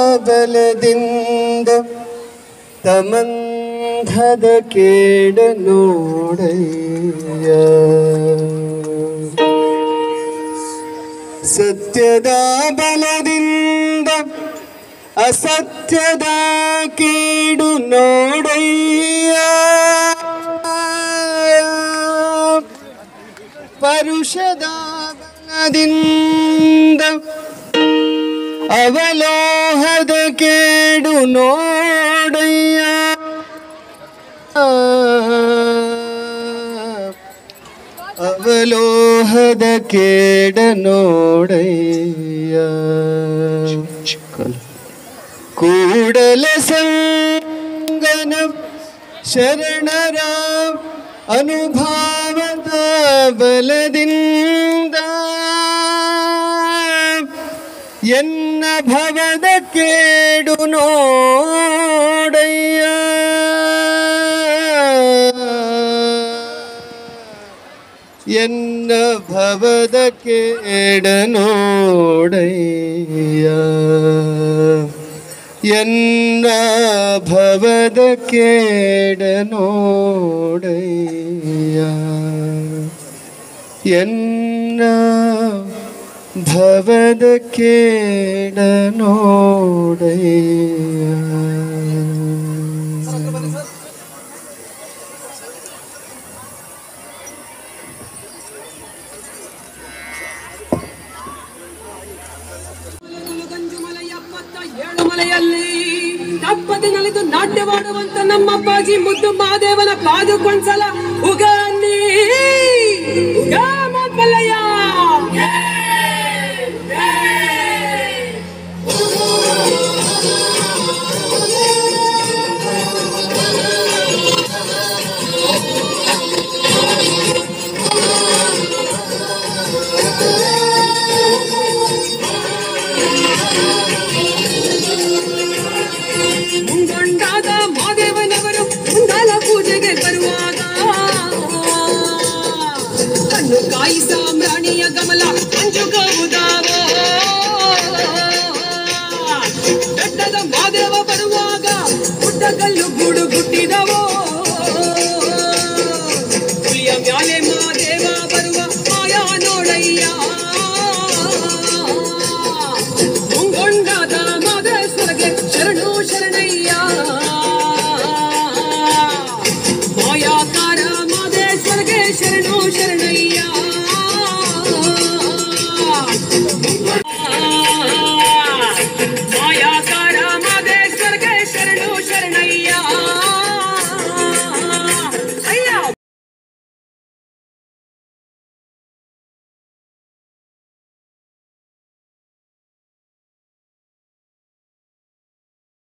ಬಲದಿಂದ ತಮಂಧದ ಕೇಡ ನೋಡಯ್ಯ ಸತ್ಯದ ಬಲದಿಂದ ಅಸತ್ಯದ ಕೇಡು ನೋಡಯ್ಯ ಪರುಷದ ಬಲದಿಂದ ಅವಲೋಹದ ಕೇಡು ನೋಡಯ್ಯ ಅವಲೋಹದ ಕೇಡ ನೋಡಯ್ಯ ಕೂಡಲ ಸಂಗನ ಶರಣರ ಅನುಭಾವದ ಬಲದಿಂದ ಎನ್ನ ಭವದ ಕೇಡು ನೋಡಯ್ಯ ಎನ್ನ ಭವದ ಕೇಡ ನೋಡಯ್ಯ ಎನ್ನ ಭವದ ಕೇಡ ನೋಡಯ್ಯ ಎನ್ನ ಭವದ ಕೇಡ ನೋಡಯ್ಯ ಗಂಜುಮಲ ಎಪ್ಪತ್ತ ಏಳು ಮಲೆಯಲ್ಲಿ ತಪ್ಪದೆ ನಲಿದು ನಾಟ್ಯವಾಡುವಂತ ನಮ್ಮಪ್ಪಾಜಿ ಮುದ್ದು ಮಹಾದೇವನ ಪಾದುಕೊಂಡ್ಸಲ ಉಗ ಅನ್ನಿ ಉಗ ಮಾತ್ಮಲ್ಲಯ್ಯ ಮುಂಗೊಂಡಾದ ಮಾದೇವನವರು ಮುಂದಾಲ ಪೂಜೆಗೆ ಬರುವಾಗ ಕಣ್ಣು ಕಾಯಿ ಸಾಮ್ರಾಣಿಯ ಗಮಲ ಮಂಜುಗೌದ